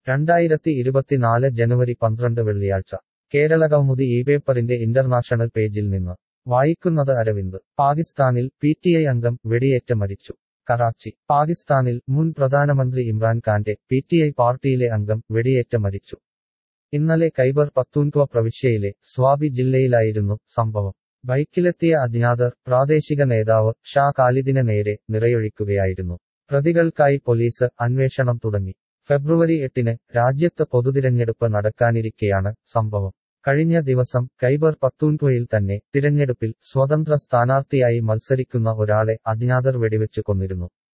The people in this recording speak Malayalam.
രണ്ടായിരത്തി ഇരുപത്തിനാല് ജനുവരി പന്ത്രണ്ട് വെള്ളിയാഴ്ച കേരള കൗമുദി ഈ പേപ്പറിന്റെ ഇന്റർനാഷണൽ പേജിൽ നിന്ന് വായിക്കുന്നത് അരവിന്ദ് പാകിസ്ഥാനിൽ പി ടി ഐ അംഗം വെടിയേറ്റ് മരിച്ചു കറാച്ചി പാകിസ്ഥാനിൽ മുൻ പ്രധാനമന്ത്രി ഇമ്രാൻഖാന്റെ പി ടി ഐ പാർട്ടിയിലെ അംഗം വെടിയേറ്റ് മരിച്ചു ഇന്നലെ കൈബർ പക്തൂൻക്വ പ്രവിശ്യയിലെ സ്വാബി ജില്ലയിലായിരുന്നു സംഭവം ബൈക്കിലെത്തിയ അജ്ഞാതർ പ്രാദേശിക നേതാവ് ഷാ ഖാലിദിന് നേരെ നിറയൊഴിക്കുകയായിരുന്നു പ്രതികൾക്കായി പോലീസ് അന്വേഷണം തുടങ്ങി ഫെബ്രുവരി എട്ടിന് രാജ്യത്ത് പൊതുതിരഞ്ഞെടുപ്പ് നടക്കാനിരിക്കെയാണ് സംഭവം കഴിഞ്ഞ ദിവസം കൈബർ പക്തൂൻക്വയിൽ തന്നെ തിരഞ്ഞെടുപ്പിൽ സ്വതന്ത്ര സ്ഥാനാർത്ഥിയായി മത്സരിക്കുന്ന ഒരാളെ അജ്ഞാതർ വെടിവെച്ചു കൊന്നിരുന്നു